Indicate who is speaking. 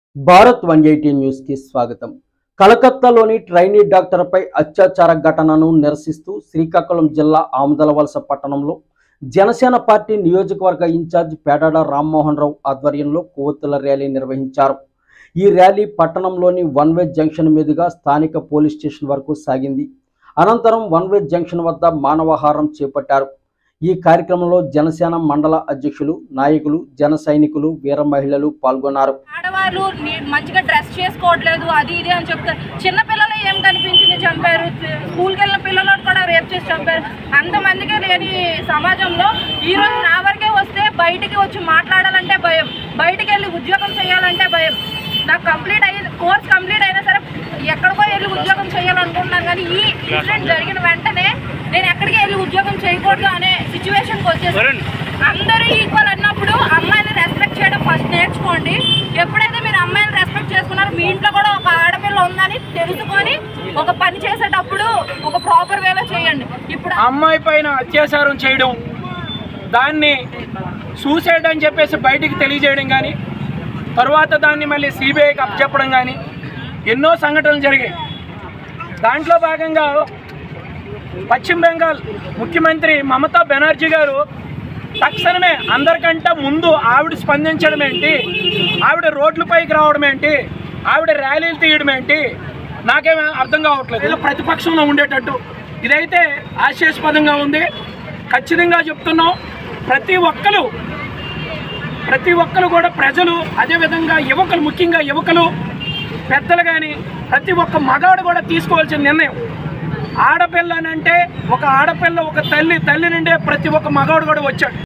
Speaker 1: Bharat one eighty news కి స్వాగతం కలకత్తాలోని trainee డాక్టర్పై అత్యాచార ఘటనను నిరసిస్తూ శ్రీకాకుళం జిల్లా ఆముదలవలస పట్టణంలో జనసేన పార్టీ నియోజకవర్గ ఇన్ఛార్జ్ పేడాడ రామ్మోహన్ రావు ఆధ్వర్యంలో కొవ్వొత్తుల ర్యాలీ నిర్వహించారు ఈ ర్యాలీ పట్టణంలోని వన్ వే జంక్షన్ మీదుగా స్థానిక పోలీస్ స్టేషన్ వరకు సాగింది అనంతరం వన్ వే జంక్షన్ వద్ద మానవహారం చేపట్టారు ఈ కార్యక్రమంలో జనసేన మండల అధ్యక్షులు నాయకులు జన సైనికులు వీర మహిళలు పాల్గొన్నారు
Speaker 2: ఆడవాళ్ళు ని- మంచిగా డ్రెస్ చేసుకోవట్లేదు అది ఇది అని చెప్తారు చిన్న పిల్లలు ఏం కనిపించింది చంపారు స్కూల్కి వెళ్ళిన పిల్లలను కూడా రేప్ చేసి చంపారు అంతమందికే లేని సమాజంలో ఈ రోజు నా వరకే వస్తే బయటికి వచ్చి మాట్లాడాలంటే భయం బయటికి వెళ్ళి ఉద్యోగం చేయాలంటే భయం నాకు కంప్లీట్ అయ్యి కోర్స్ కంప్లీట్ అయినా సరే ఎక్కడికో వెళ్ళి ఉద్యోగం చేయాలనుకుంటున్నాను కానీ ఈ ఇన్సిడెంట్ జరిగిన వెంటనే నేను ఎక్కడికి వెళ్ళి ఉద్యోగం చేయకూడదు అనే సిచ్యువేషన్కి వచ్చేసి అందరూ ఈక్వల్ అన్నప్పుడు అమ్మాయిని రెస్పెక్ట్ చేయడం ఫస్ట్ నేర్చుకోండి ఎప్పుడైతే మీరు అమ్మాయిని రెస్పెక్ట్ చేసుకున్నారో మీ ఇంట్లో కూడా ఒక ఆడపిల్ల ఉందని తెలుసుకొని ఒక పని చేసేటప్పుడు ఒక ప్రాపర్ వేలో చేయండి ఇప్పుడు
Speaker 3: అమ్మాయి పైన అత్యాచారం చేయడం దాన్ని సూసైడ్ అని చెప్పేసి బయటికి తెలియజేయడం కానీ తర్వాత దాన్ని మళ్ళీ సిబిఐకి అప్పచెప్పడం కానీ ఎన్నో సంఘటనలు జరిగాయి దాంట్లో భాగంగా పశ్చిమ బెంగాల్ ముఖ్యమంత్రి మమతా బెనర్జీ గారు తక్షణమే అందరికంటే ముందు ఆవిడ స్పందించడం ఏంటి ఆవిడ రోడ్లపైకి రావడం ఏంటి ఆవిడ ర్యాలీలు తీయడం ఏంటి నాకేమీ అర్థం కావట్లేదు ఏదో ప్రతిపక్షంలో ఉండేటట్టు ఇదైతే ఆశాస్పదంగా ఉంది ఖచ్చితంగా చెప్తున్నాం ప్రతి ఒక్కరు ప్రతి ఒక్కరు కూడా ప్రజలు అదేవిధంగా యువకులు ముఖ్యంగా యువకులు పెద్దలు కానీ ప్రతి ఒక్క మగాడు కూడా తీసుకోవాల్సిన నిర్ణయం ఆడపిల్ల అని అంటే ఒక ఆడపిల్ల ఒక తల్లి తల్లి నుండే ప్రతి ఒక్క మగాడు కూడా వచ్చాడు